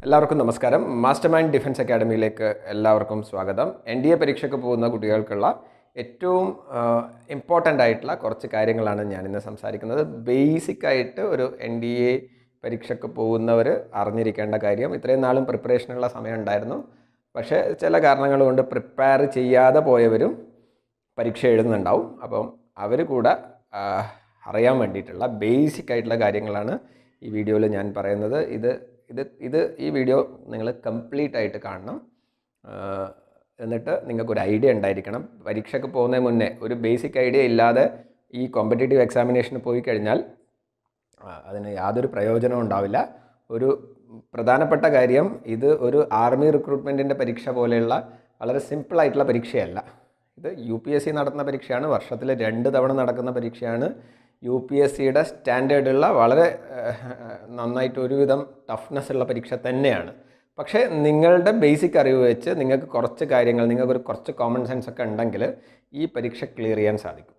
എല്ലാവർക്കും നമസ്കാരം master mind defence അക്കാഡമിയിലേക്ക് എല്ലാവർക്കും സ്വാഗതം എൻ ഡി എ പരീക്ഷയ്ക്ക് പോകുന്ന കുട്ടികൾക്കുള്ള ഏറ്റവും ഇമ്പോർട്ടൻ്റ് ആയിട്ടുള്ള കുറച്ച് കാര്യങ്ങളാണ് ഞാനിന്ന് സംസാരിക്കുന്നത് ബേസിക് ആയിട്ട് ഒരു എൻ ഡി എ പരീക്ഷയ്ക്ക് പോകുന്നവർ അറിഞ്ഞിരിക്കേണ്ട കാര്യം ഇത്രയും നാളും പ്രിപ്പറേഷനുള്ള സമയം ഉണ്ടായിരുന്നു പക്ഷേ ചില കാരണങ്ങൾ കൊണ്ട് പ്രിപ്പയർ ചെയ്യാതെ പോയവരും പരീക്ഷ എഴുതുന്നുണ്ടാവും അപ്പം അവർ കൂടെ ആ, അറിയാൻ വേണ്ടിയിട്ടുള്ള ബേസിക് ആയിട്ടുള്ള കാര്യങ്ങളാണ് ഈ വീഡിയോയിൽ ഞാൻ പറയുന്നത് ഇത് ഇത് ഇത് ഈ വീഡിയോ നിങ്ങൾ കംപ്ലീറ്റ് ആയിട്ട് കാണണം ആ, എന്നിട്ട് നിങ്ങൾക്കൊരു ഐഡിയ ഉണ്ടായിരിക്കണം പരീക്ഷയ്ക്ക് പോകുന്നതിന് മുന്നേ ഒരു ബേസിക് ഐഡിയ ഇല്ലാതെ ഈ കോമ്പറ്റേറ്റീവ് എക്സാമിനേഷന് പോയി കഴിഞ്ഞാൽ ആ, അതിന് യാതൊരു പ്രയോജനവും ഉണ്ടാവില്ല ഒരു പ്രധാനപ്പെട്ട കാര്യം ഇത് ഒരു ആർമി റിക്രൂട്ട്മെൻറ്റിൻ്റെ പരീക്ഷ പോലെയുള്ള വളരെ സിമ്പിളായിട്ടുള്ള പരീക്ഷയല്ല ഇത് യു പി എസ് സി നടത്തുന്ന പരീക്ഷയാണ് വർഷത്തിൽ രണ്ട് തവണ നടക്കുന്ന പരീക്ഷയാണ് യു പി എസ് സിയുടെ സ്റ്റാൻഡേർഡുള്ള വളരെ ഏഹ്, നന്നായിട്ട് ഒരുവിധം ടഫ്നെസ് ഉള്ള പരീക്ഷ തന്നെയാണ് പക്ഷേ നിങ്ങളുടെ ബേസിക് അറിവ് വെച്ച് നിങ്ങൾക്ക് കുറച്ച് കാര്യങ്ങൾ നിങ്ങൾക്കൊരു കുറച്ച് കോമൺ സെൻസ് ഒക്കെ ഉണ്ടെങ്കിൽ ഈ പരീക്ഷ ക്ലിയർ ചെയ്യാൻ സാധിക്കും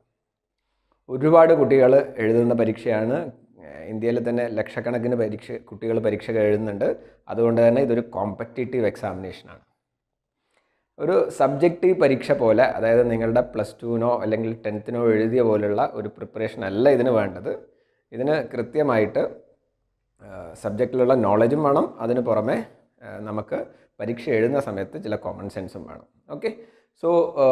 ഒരുപാട് കുട്ടികൾ എഴുതുന്ന പരീക്ഷയാണ് ഏഹ് ഇന്ത്യയിൽ തന്നെ ലക്ഷക്കണക്കിന് പരീക്ഷ കുട്ടികൾ പരീക്ഷകൾ എഴുതുന്നുണ്ട് അതുകൊണ്ട് തന്നെ ഇതൊരു കോമ്പറ്റേറ്റീവ് എക്സാമിനേഷനാണ് ഒരു സബ്ജക്റ്റീവ് പരീക്ഷ പോലെ അതായത് നിങ്ങളുടെ പ്ലസ് ടുവിനോ അല്ലെങ്കിൽ ടെൻത്തിനോ എഴുതിയ പോലുള്ള ഒരു പ്രിപ്പറേഷൻ അല്ല ഇതിന് വേണ്ടത് ഇതിന് കൃത്യമായിട്ട് സബ്ജക്റ്റിലുള്ള നോളജും വേണം അതിന് പുറമെ ആ, നമുക്ക് പരീക്ഷ എഴുതുന്ന സമയത്ത് ചില കോമൺ സെൻസും വേണം ഓക്കെ സോ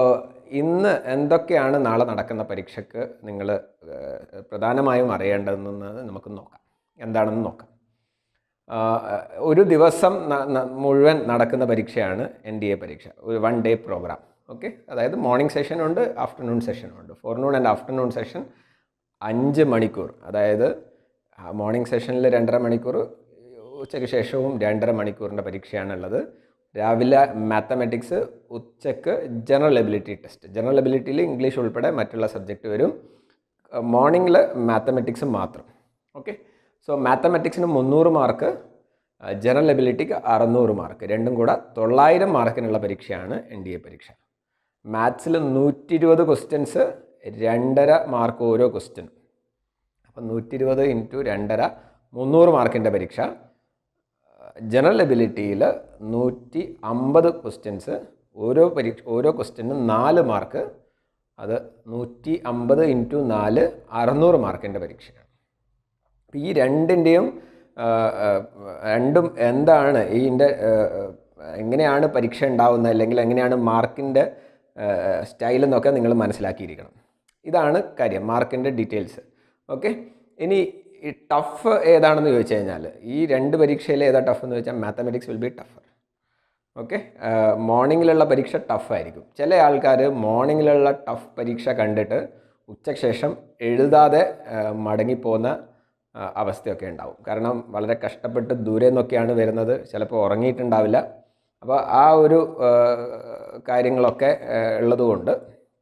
ഇന്ന് എന്തൊക്കെയാണ് നാളെ നടക്കുന്ന പരീക്ഷയ്ക്ക് നിങ്ങൾ പ്രധാനമായും അറിയേണ്ടതെന്ന് നമുക്ക് നോക്കാം എന്താണെന്ന് നോക്കാം ആ, ഒരു ദിവസം ന- ന- മുഴുവൻ നടക്കുന്ന പരീക്ഷയാണ് എൻ ഡി എ പരീക്ഷ ഒരു വൺ ഡേ പ്രോഗ്രാം ഓക്കെ അതായത് മോർണിംഗ് സെഷനുണ്ട് ആഫ്റ്റർനൂൺ സെഷനുണ്ട് ഫോർനൂൺ ആൻഡ് ആഫ്റ്റർനൂൺ സെഷൻ അഞ്ച് മണിക്കൂർ അതായത് മോർണിംഗ് സെഷനിൽ രണ്ടര മണിക്കൂർ ഉച്ചയ്ക്ക് ശേഷവും രണ്ടര മണിക്കൂറിൻ്റെ പരീക്ഷയാണുള്ളത് രാവിലെ മാത്തമാറ്റിക്സ് ഉച്ചക്ക് ജനറൽ എബിലിറ്റി ടെസ്റ്റ് ജനറൽ എബിലിറ്റിയിൽ ഇംഗ്ലീഷ് ഉൾപ്പെടെ മറ്റുള്ള സബ്ജക്റ്റ് വരും മോർണിംഗിൽ മാത്തമാറ്റിക്സ് മാത്രം ഓക്കെ സോ മാത്തമാറ്റിക്സിന് മുന്നൂറ് മാർക്ക് ജനറൽ എബിലിറ്റിക്ക് അറുന്നൂറ് മാർക്ക് രണ്ടും കൂടെ തൊള്ളായിരം മാർക്കിനുള്ള പരീക്ഷയാണ് എൻ ഡി എ പരീക്ഷ മാത്സിൽ നൂറ്റി ഇരുപത് ക്വസ്റ്റ്യൻസ് രണ്ടര മാർക്ക് ഓരോ ക്വസ്റ്റ്യൻ അപ്പം നൂറ്റി ഇരുപത് ഇൻറ്റു രണ്ടര മുന്നൂറ് മാർക്കിൻ്റെ പരീക്ഷ ജനറൽ എബിലിറ്റിയിൽ നൂറ്റി അമ്പത് ക്വസ്റ്റ്യൻസ് ഓരോ പരീക്ഷ ഓരോ ക്വസ്റ്റ്യനും നാല് മാർക്ക് അത് നൂറ്റി അമ്പത് ഇൻറ്റു നാല് അറുന്നൂറ് മാർക്കിൻ്റെ പരീക്ഷയാണ് അപ്പോൾ ഈ രണ്ടിൻ്റെയും ആ, ആ, രണ്ടും എന്താണ് ഇതിൻ്റെ എങ്ങനെയാണ് പരീക്ഷ ഉണ്ടാവുന്നത് അല്ലെങ്കിൽ എങ്ങനെയാണ് മാർക്കിൻ്റെ സ്റ്റൈൽ എന്നൊക്കെ നിങ്ങൾ മനസ്സിലാക്കിയിരിക്കണം ഇതാണ് കാര്യം മാർക്കിൻ്റെ ഡീറ്റെയിൽസ് ഓക്കെ ഇനി ഈ ടഫ് ഏതാണെന്ന് ചോദിച്ചു കഴിഞ്ഞാൽ ഈ രണ്ട് പരീക്ഷയിൽ ഏതാ ടഫ് എന്ന് വെച്ചാൽ mathematics will be tougher okay മോർണിംഗിലുള്ള പരീക്ഷ ടഫായിരിക്കും ചില ആൾക്കാർ മോർണിംഗിലുള്ള ടഫ് പരീക്ഷ കണ്ടിട്ട് ഉച്ചയ്ക്ക് ശേഷം എഴുതാതെ ആ, മടങ്ങിപ്പോകുന്ന ആ, അവസ്ഥയൊക്കെ ഉണ്ടാവും കാരണം വളരെ കഷ്ടപ്പെട്ട് ദൂരെ നിന്നൊക്കെയാണ് വരുന്നത് ചിലപ്പോൾ ഉറങ്ങിയിട്ടുണ്ടാവില്ല അപ്പോൾ ആ ഒരു ആ, കാര്യങ്ങളൊക്കെ ആ, ഉള്ളതുകൊണ്ട്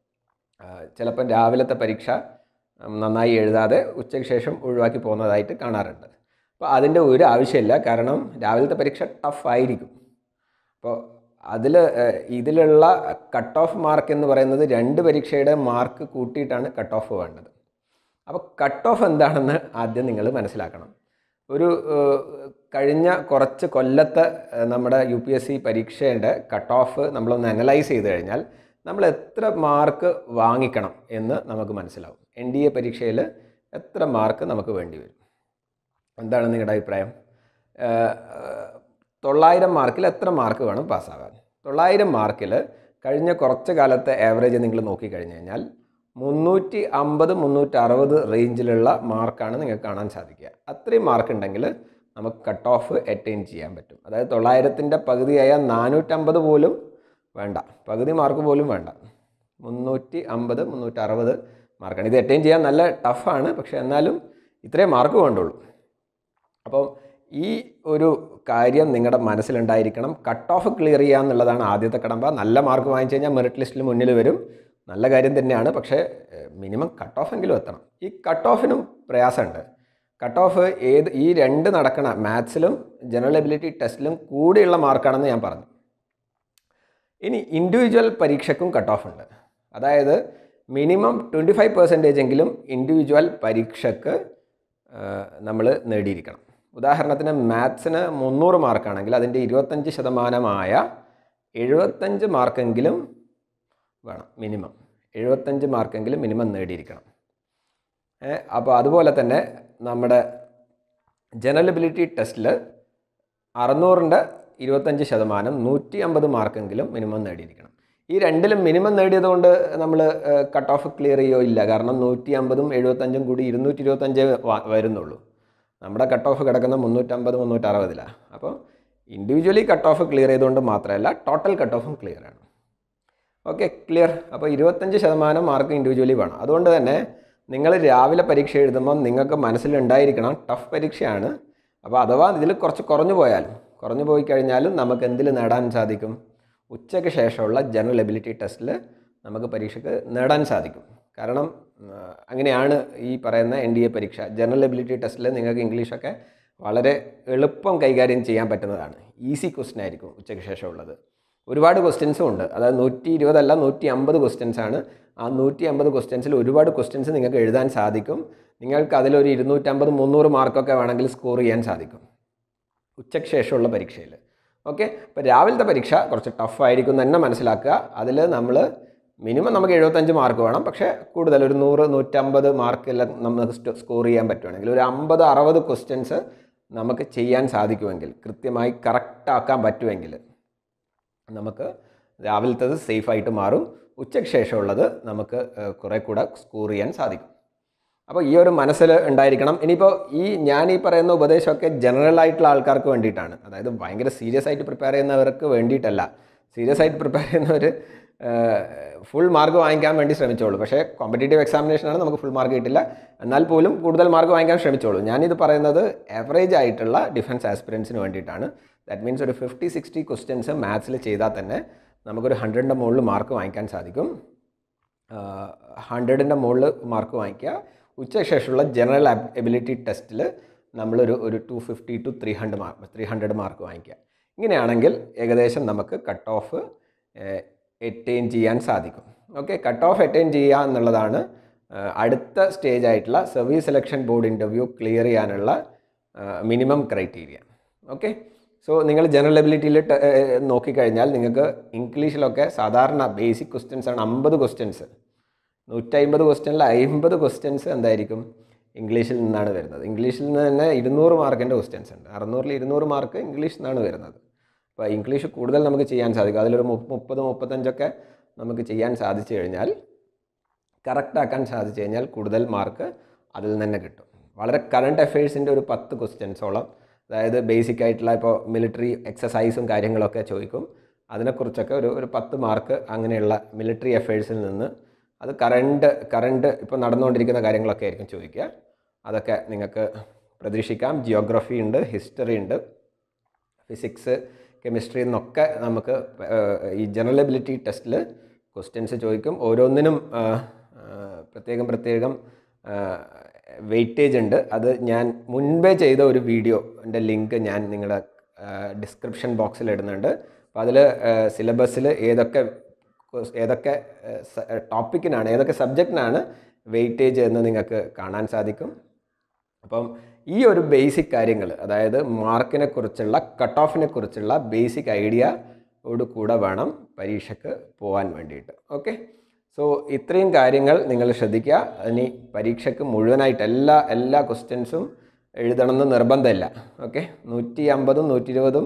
ആ, ചിലപ്പം രാവിലത്തെ പരീക്ഷ ഉം, നന്നായി എഴുതാതെ ഉച്ചയ്ക്ക് ശേഷം ഒഴിവാക്കി പോകുന്നതായിട്ട് കാണാറുണ്ട് അപ്പോൾ അതിൻ്റെ ഒരു ആവശ്യമില്ല കാരണം രാവിലത്തെ പരീക്ഷ ടഫ് ആയിരിക്കും അപ്പോൾ അതിൽ ഇതിലുള്ള കട്ട് ഓഫ് മാർക്ക് എന്ന് പറയുന്നത് രണ്ട് പരീക്ഷയുടെ മാർക്ക് കൂട്ടിയിട്ടാണ് കട്ട് ഓഫ് വേണ്ടത് അപ്പോൾ കട്ട് ഓഫ് എന്താണെന്ന് ആദ്യം നിങ്ങൾ മനസ്സിലാക്കണം ഒരു ഏഹ്, കഴിഞ്ഞ കുറച്ച് കൊല്ലത്തെ ഏഹ്, നമ്മുടെ യു പി എസ് സി പരീക്ഷയുടെ കട്ട് ഓഫ് നമ്മളൊന്ന് അനലൈസ് ചെയ്ത് കഴിഞ്ഞാൽ നമ്മൾ എത്ര മാർക്ക് വാങ്ങിക്കണം എന്ന് നമുക്ക് മനസ്സിലാവും എൻ ഡി എ പരീക്ഷയിൽ എത്ര മാർക്ക് നമുക്ക് വേണ്ടി വരും എന്താണ് നിങ്ങളുടെ അഭിപ്രായം ഏഹ്, തൊള്ളായിരം മാർക്കിൽ എത്ര മാർക്ക് വേണം പാസ്സാകാൻ തൊള്ളായിരം മാർക്കിൽ കഴിഞ്ഞ കുറച്ച് കാലത്തെ ആവറേജ് നിങ്ങൾ നോക്കിക്കഴിഞ്ഞ് കഴിഞ്ഞാൽ മുന്നൂറ്റി അമ്പത് മുന്നൂറ്റി അറുപത് റേഞ്ചിലുള്ള മാർക്കാണ് നിങ്ങൾക്ക് കാണാൻ സാധിക്കുക അത്രയും മാർക്ക് ഉണ്ടെങ്കിൽ നമുക്ക് കട്ട് ഓഫ് അറ്റൈൻ ചെയ്യാൻ പറ്റും അതായത് തൊള്ളായിരത്തിൻ്റെ പകുതിയായ നാനൂറ്റമ്പത് പോലും വേണ്ട പകുതി മാർക്ക് പോലും വേണ്ട മുന്നൂറ്റി അമ്പത് മുന്നൂറ്റി അറുപത് മാർക്കാണ് ഇത് അറ്റൈൻ ചെയ്യാൻ നല്ല ടഫാണ് പക്ഷേ എന്നാലും ഇത്രയും മാർക്ക് വേണ്ടുള്ളൂ അപ്പം ഈ ഒരു കാര്യം നിങ്ങളുടെ മനസ്സിലുണ്ടായിരിക്കണം കട്ട് ഓഫ് ക്ലിയർ ചെയ്യുക എന്നുള്ളതാണ് ആദ്യത്തെ കടമ്പ നല്ല മാർക്ക് വാങ്ങിച്ചു കഴിഞ്ഞാൽ മെറിറ്റ് ലിസ്റ്റിൽ മുന്നിൽ വരും നല്ല കാര്യം തന്നെയാണ് പക്ഷേ മിനിമം കട്ട് ഓഫ് എങ്കിലും എത്തണം ഈ കട്ട് ഓഫിനും പ്രയാസമുണ്ട് കട്ട് ഓഫ് ഏത് ഈ രണ്ട് നടക്കണ മാത്സിലും ജനറൽ എബിലിറ്റി ടെസ്റ്റിലും കൂടിയുള്ള മാർക്കാണെന്ന് ഞാൻ പറഞ്ഞു ഇനി ഇൻഡിവിജ്വൽ പരീക്ഷയ്ക്കും കട്ട് ഓഫ് ഉണ്ട് അതായത് മിനിമം ട്വൻറ്റി ഫൈവ് പെർസെൻറ്റേജ് എങ്കിലും ഇൻഡിവിജ്വൽ പരീക്ഷയ്ക്ക് നമ്മൾ നേടിയിരിക്കണം ഉദാഹരണത്തിന് മാത്സിന് മുന്നൂറ് മാർക്കാണെങ്കിൽ അതിൻ്റെ ഇരുപത്തഞ്ച് ശതമാനമായ എഴുപത്തഞ്ച് മാർക്കെങ്കിലും വേണം മിനിമം എഴുപത്തഞ്ച് മാർക്കെങ്കിലും മിനിമം നേടിയിരിക്കണം അപ്പോൾ അതുപോലെ തന്നെ നമ്മുടെ ജനറൽ എബിലിറ്റി ടെസ്റ്റിൽ അറുന്നൂറിൻ്റെ ഇരുപത്തഞ്ച് ശതമാനം നൂറ്റി അമ്പത് മാർക്കെങ്കിലും മിനിമം നേടിയിരിക്കണം ഈ രണ്ടിലും മിനിമം നേടിയതുകൊണ്ട് നമ്മൾ കട്ട് ഓഫ് ക്ലിയർ ചെയ്യോ ഇല്ല കാരണം നൂറ്റി അമ്പതും എഴുപത്തഞ്ചും കൂടി ഇരുന്നൂറ്റി ഇരുപത്തഞ്ച് വരുന്നുള്ളൂ നമ്മുടെ കട്ട് ഓഫ് കിടക്കുന്ന മുന്നൂറ്റമ്പത് മുന്നൂറ്ററുപതിലാണ് അപ്പോൾ ഇൻഡിവിജ്വലി കട്ട് ഓഫ് ക്ലിയർ ചെയ്തുകൊണ്ട് മാത്രമല്ല ടോട്ടൽ കട്ട് ഓഫും ക്ലിയർ ആണ് ഓക്കെ ക്ലിയർ അപ്പോൾ ഇരുപത്തഞ്ച് ശതമാനം മാർക്ക് ഇൻഡിവിജ്വലി വേണം അതുകൊണ്ട് തന്നെ നിങ്ങൾ രാവിലെ പരീക്ഷ എഴുതുമ്പോൾ നിങ്ങൾക്ക് മനസ്സിലുണ്ടായിരിക്കണം ടഫ് പരീക്ഷയാണ് അപ്പോൾ അഥവാ ഇതിൽ കുറച്ച് കുറഞ്ഞു പോയാലും കുറഞ്ഞു പോയി കഴിഞ്ഞാലും നമുക്ക് എന്തിൽ നേടാൻ സാധിക്കും ഉച്ചയ്ക്ക് ശേഷമുള്ള ജനറൽ എബിലിറ്റി ടെസ്റ്റിൽ നമുക്ക് പരീക്ഷയ്ക്ക് നേടാൻ സാധിക്കും കാരണം ആ, അങ്ങനെയാണ് ഈ പറയുന്ന എൻ ഡി എ പരീക്ഷ ജനറൽ എബിലിറ്റി ടെസ്റ്റിൽ നിങ്ങൾക്ക് ഇംഗ്ലീഷൊക്കെ വളരെ എളുപ്പം കൈകാര്യം ചെയ്യാൻ പറ്റുന്നതാണ് ഈസി ക്വസ്റ്റ്യൻ ആയിരിക്കും ഉച്ചയ്ക്ക് ശേഷമുള്ളത് ഒരുപാട് ക്വസ്റ്റ്യൻസും ഉണ്ട് അതായത് നൂറ്റി ഇരുപതല്ല നൂറ്റി അമ്പത് ക്വസ്റ്റ്യൻസ് ആണ് ആ നൂറ്റി അമ്പത് ക്വസ്റ്റ്യൻസിൽ ഒരുപാട് ക്വസ്റ്റ്യൻസ് നിങ്ങൾക്ക് എഴുതാൻ സാധിക്കും നിങ്ങൾക്ക് അതിലൊരു ഇരുന്നൂറ്റമ്പത് മുന്നൂറ് മാർക്കൊക്കെ വേണമെങ്കിൽ സ്കോർ ചെയ്യാൻ സാധിക്കും ഉച്ചയ്ക്ക് ശേഷമുള്ള പരീക്ഷയിൽ ഓക്കെ അപ്പോൾ രാവിലത്തെ പരീക്ഷ കുറച്ച് ടഫ് ആയിരിക്കും എന്ന് തന്നെ മനസ്സിലാക്കുക അതിൽ നമ്മൾ മിനിമം നമുക്ക് എഴുപത്തഞ്ച് മാർക്ക് വേണം പക്ഷേ കൂടുതൽ ഒരു നൂറ് നൂറ്റമ്പത് മാർക്കെല്ലാം നമുക്ക് സ്കോർ ചെയ്യാൻ പറ്റുവാണെങ്കിൽ ഒരു അമ്പത് അറുപത് ക്വസ്റ്റ്യൻസ് നമുക്ക് ചെയ്യാൻ സാധിക്കുമെങ്കിൽ കൃത്യമായി കറക്റ്റ് ആക്കാൻ പറ്റുമെങ്കിൽ നമുക്ക് രാവിലത്തത് സേഫായിട്ട് മാറും ഉച്ചയ്ക്ക് ശേഷമുള്ളത് നമുക്ക് ഏഹ്, കുറേ കൂടെ സ്കോർ ചെയ്യാൻ സാധിക്കും അപ്പോൾ ഈ ഒരു മനസ്സിൽ ഉണ്ടായിരിക്കണം ഇനിയിപ്പോൾ ഈ ഞാൻ ഈ പറയുന്ന ഉപദേശമൊക്കെ ജനറൽ ആയിട്ടുള്ള ആൾക്കാർക്ക് വേണ്ടിയിട്ടാണ് അതായത് ഭയങ്കര സീരിയസ് ആയിട്ട് പ്രിപ്പയർ ചെയ്യുന്നവർക്ക് വേണ്ടിയിട്ടല്ല സീരിയസ് ആയിട്ട് പ്രിപ്പയർ ചെയ്യുന്നവർ ഫുൾ മാർക്ക് വാങ്ങിക്കാൻ വേണ്ടി ശ്രമിച്ചോളൂ പക്ഷേ കോമ്പറ്റേറ്റീവ് എക്സാമിനേഷനാണ് നമുക്ക് ഫുൾ മാർക്ക് കിട്ടില്ല എന്നാൽ പോലും കൂടുതൽ മാർക്ക് വാങ്ങിക്കാൻ ശ്രമിച്ചോളൂ ഞാനിത് പറയുന്നത് ആവറേജ് ആയിട്ടുള്ള ഡിഫൻസ് ആസ്പിറൻസിന് വേണ്ടിയിട്ടാണ് ദാറ്റ് മീൻസ് ഒരു ഫിഫ്റ്റി സിക്സ്റ്റി ക്വസ്റ്റ്യൻസ് മാത്സിൽ ചെയ്താൽ തന്നെ നമുക്കൊരു ഹൺഡ്രഡിൻ്റെ മുകളിൽ മാർക്ക് വാങ്ങിക്കാൻ സാധിക്കും ഹൺഡ്രഡിൻ്റെ മുകളിൽ മാർക്ക് വാങ്ങിക്കുക ഉച്ചയ്ക്ക് ശേഷമുള്ള ജനറൽ എബിലിറ്റി ടെസ്റ്റിൽ നമ്മളൊരു ഒരു two fifty two three hundred mark three hundred mark വാങ്ങിക്കുക ഇങ്ങനെയാണെങ്കിൽ ഏകദേശം നമുക്ക് കട്ട് ഓഫ് എറ്റെയിൻ ചെയ്യാൻ സാധിക്കും ഓക്കെ കട്ട് ഓഫ് എറ്റെയിൻ ചെയ്യുക എന്നുള്ളതാണ് ആ, അടുത്ത സ്റ്റേജ് ആയിട്ടുള്ള service selection board interview clear ചെയ്യാനുള്ള മിനിമം ക്രൈറ്റീരിയ ഓക്കെ സോ നിങ്ങൾ ജനറൽ എബിലിറ്റിയിൽ നോക്കിക്കഴിഞ്ഞാൽ നിങ്ങൾക്ക് ഇംഗ്ലീഷിലൊക്കെ സാധാരണ ബേസിക് ക്വസ്റ്റ്യൻസ് ആണ് അമ്പത് ക്വസ്റ്റ്യൻസ് നൂറ്റമ്പത് ക്വസ്റ്റ്യനിൽ അമ്പത് ക്വസ്റ്റ്യൻസ് എന്തായിരിക്കും ഇംഗ്ലീഷിൽ നിന്നാണ് വരുന്നത് ഇംഗ്ലീഷിൽ നിന്ന് തന്നെ ഇരുന്നൂറ് മാർക്കിൻ്റെ ക്വസ്റ്റ്യൻസ് ഉണ്ട് അറുന്നൂറിൽ ഇരുന്നൂറ് മാർക്ക് ഇംഗ്ലീഷിൽ നിന്നാണ് വരുന്നത് അപ്പോൾ ഇംഗ്ലീഷ് കൂടുതൽ നമുക്ക് ചെയ്യാൻ സാധിക്കും അതിലൊരു മുപ്പ- മുപ്പത് മുപ്പത്തഞ്ചൊക്കെ നമുക്ക് ചെയ്യാൻ സാധിച്ചു കഴിഞ്ഞാൽ കറക്റ്റ് ആക്കാൻ സാധിച്ചു കഴിഞ്ഞാൽ കൂടുതൽ മാർക്ക് അതിൽ നിന്ന് തന്നെ കിട്ടും വളരെ കറണ്ട് അഫയേഴ്സിൻ്റെ ഒരു പത്ത് ക്വസ്റ്റ്യൻസോളം അതായത് ബേസിക് ആയിട്ടുള്ള ഇപ്പോൾ മിലിറ്ററി എക്സസൈസും കാര്യങ്ങളൊക്കെ ചോദിക്കും അതിനെക്കുറിച്ചൊക്കെ ഒരു ഒരു പത്ത് മാർക്ക് അങ്ങനെയുള്ള മിലിറ്ററി അഫയേഴ്സിൽ നിന്ന് അത് കറണ്ട് കറണ്ട് ഇപ്പോൾ നടന്നുകൊണ്ടിരിക്കുന്ന കാര്യങ്ങളൊക്കെ ആയിരിക്കും ചോദിക്കുക അതൊക്കെ നിങ്ങൾക്ക് പ്രതീക്ഷിക്കാം ജിയോഗ്രഫി ഉണ്ട് ഹിസ്റ്ററി ഉണ്ട് ഫിസിക്സ് കെമിസ്ട്രി എന്നൊക്കെ നമുക്ക് ഏഹ്, ഈ ജനറൽ എബിലിറ്റി ടെസ്റ്റിൽ ക്വസ്റ്റ്യൻസ് ചോദിക്കും ഓരോന്നിനും ആഹ്, ആഹ്, പ്രത്യേകം പ്രത്യേകം വെയിറ്റേജ് ഉണ്ട് അത് ഞാൻ മുൻപേ ചെയ്ത ഒരു വീഡിയോൻ്റെ ലിങ്ക് ഞാൻ നിങ്ങളുടെ ഡിസ്ക്രിപ്ഷൻ ബോക്സിൽ ഇടുന്നുണ്ട് അപ്പോൾ അതിൽ സിലബസിൽ ഏതൊക്കെ ക്വസ്- ഏതൊക്കെ ടോപ്പിക്കിനാണ് ഏതൊക്കെ സബ്ജക്റ്റിനാണ് വെയിറ്റേജ് എന്ന് നിങ്ങൾക്ക് കാണാൻ സാധിക്കും അപ്പം ഈ ഒരു ബേസിക് കാര്യങ്ങൾ അതായത് മാർക്കിനെ കുറിച്ചുള്ള കട്ട് ഓഫിനെ കുറിച്ചുള്ള ബേസിക് ഐഡിയ ഓട് കൂടെ വേണം പരീക്ഷയ്ക്ക് പോകാൻ വേണ്ടിയിട്ട് ഓക്കെ സോ ഇത്രയും കാര്യങ്ങൾ നിങ്ങൾ ശ്രദ്ധിക്കുക ഇനി പരീക്ഷയ്ക്ക് മുഴുവനായിട്ട് എല്ലാ എല്ലാ ക്വസ്റ്റ്യൻസും എഴുതണമെന്ന് നിർബന്ധമില്ല ഓക്കെ നൂറ്റി അമ്പതും നൂറ്റി ഇരുപതും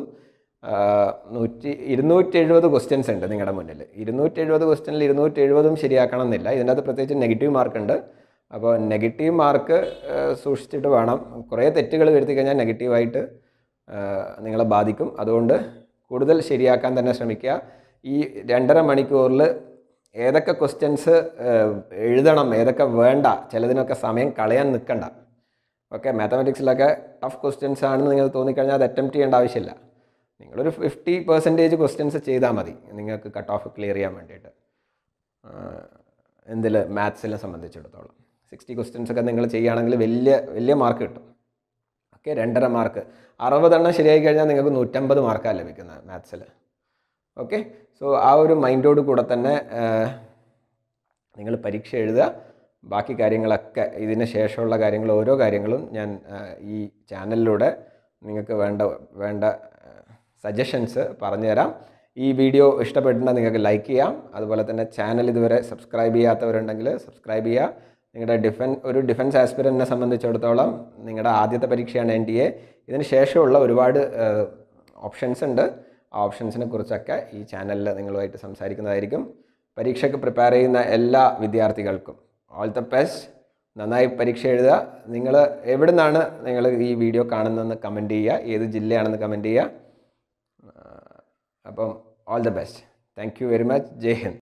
നൂറ്റി ഇരുന്നൂറ്റി എഴുപത് ക്വസ്റ്റ്യൻസ് ഉണ്ട് നിങ്ങളുടെ മുന്നിൽ ഇരുന്നൂറ്റി എഴുപത് ക്വസ്റ്റ്യനിൽ ഇരുന്നൂറ്റി എഴുപതും ശരിയാക്കണം എന്നില്ല ഇതിനകത്ത് പ്രത്യേകിച്ച് നെഗറ്റീവ് മാർക്ക് ഉണ്ട് അപ്പോൾ നെഗറ്റീവ് മാർക്ക് സൂക്ഷിച്ചിട്ട് വേണം കുറേ തെറ്റുകൾ വരുത്തി കഴിഞ്ഞാൽ നെഗറ്റീവായിട്ട് നിങ്ങളെ ബാധിക്കും അതുകൊണ്ട് കൂടുതൽ ശരിയാക്കാൻ തന്നെ ശ്രമിക്കുക ഈ രണ്ടര മണിക്കൂറിൽ ഏതൊക്കെ ക്വസ്റ്റ്യൻസ് എഴുതണം ഏതൊക്കെ വേണ്ട ചിലതിനൊക്കെ സമയം കളയാൻ നിൽക്കണ്ട ഓക്കെ മാത്തമാറ്റിക്സിലൊക്കെ ടഫ് ക്വസ്റ്റ്യൻസ് ആണെന്ന് നിങ്ങൾ തോന്നിക്കഴിഞ്ഞാൽ അത് അറ്റംപ്റ്റ് ചെയ്യേണ്ട ആവശ്യമില്ല നിങ്ങളൊരു ഫിഫ്റ്റി പെർസെൻറ്റേജ് ക്വസ്റ്റ്യൻസ് ചെയ്താൽ മതി നിങ്ങൾക്ക് കട്ട് ഓഫ് ക്ലിയർ ചെയ്യാൻ വേണ്ടിയിട്ട് എന്തിൽ മാത്സിനെ സംബന്ധിച്ചിടത്തോളം സിക്സ്റ്റി ക്വസ്റ്റ്യൻസ് ഒക്കെ നിങ്ങൾ ചെയ്യുകയാണെങ്കിൽ വലിയ വലിയ മാർക്ക് കിട്ടും ഓക്കെ രണ്ടര മാർക്ക് അറുപതെണ്ണം ശരിയായി കഴിഞ്ഞാൽ നിങ്ങൾക്ക് നൂറ്റമ്പത് മാർക്കാണ് ലഭിക്കുന്നത് മാത്സിൽ ഓക്കെ സോ ആ ഒരു മൈൻഡോട് കൂടെ തന്നെ നിങ്ങൾ പരീക്ഷ എഴുതുക ബാക്കി കാര്യങ്ങളൊക്കെ ഇതിന് ശേഷമുള്ള കാര്യങ്ങൾ ഓരോ കാര്യങ്ങളും ഞാൻ ആ, ഈ ചാനലിലൂടെ നിങ്ങൾക്ക് വേണ്ട വേണ്ട സജഷൻസ് പറഞ്ഞുതരാം ഈ വീഡിയോ ഇഷ്ടപ്പെട്ടിട്ടുണ്ടെങ്കിൽ നിങ്ങൾക്ക് ലൈക്ക് ചെയ്യാം അതുപോലെ തന്നെ ചാനൽ ഇതുവരെ സബ്സ്ക്രൈബ് ചെയ്യാത്തവരുണ്ടെങ്കിൽ സബ്സ്ക്രൈബ് ചെയ്യുക നിങ്ങളുടെ ഡിഫൻ ഒരു ഡിഫൻസ് ആസ്പിരൻറ്റിനെ സംബന്ധിച്ചിടത്തോളം നിങ്ങളുടെ ആദ്യത്തെ പരീക്ഷയാണ് എൻ ഡി എ ഇതിന് ശേഷമുള്ള ഒരുപാട് ഓപ്ഷൻസ് ഉണ്ട് ആ ഓപ്ഷൻസിനെ കുറിച്ചൊക്കെ ഈ ചാനലിൽ നിങ്ങളുമായിട്ട് സംസാരിക്കുന്നതായിരിക്കും പരീക്ഷയ്ക്ക് പ്രിപ്പയർ ചെയ്യുന്ന എല്ലാ വിദ്യാർത്ഥികൾക്കും ഓൾ ദ ബെസ്റ്റ് നന്നായി പരീക്ഷ എഴുതുക നിങ്ങൾ എവിടെ നിന്നാണ് നിങ്ങൾ ഈ വീഡിയോ കാണുന്നതെന്ന് കമൻറ്റ് ചെയ്യുക ഏത് ജില്ലയാണെന്ന് കമൻറ്റ് ചെയ്യുക അപ്പം all the best thank you very much Jai Hind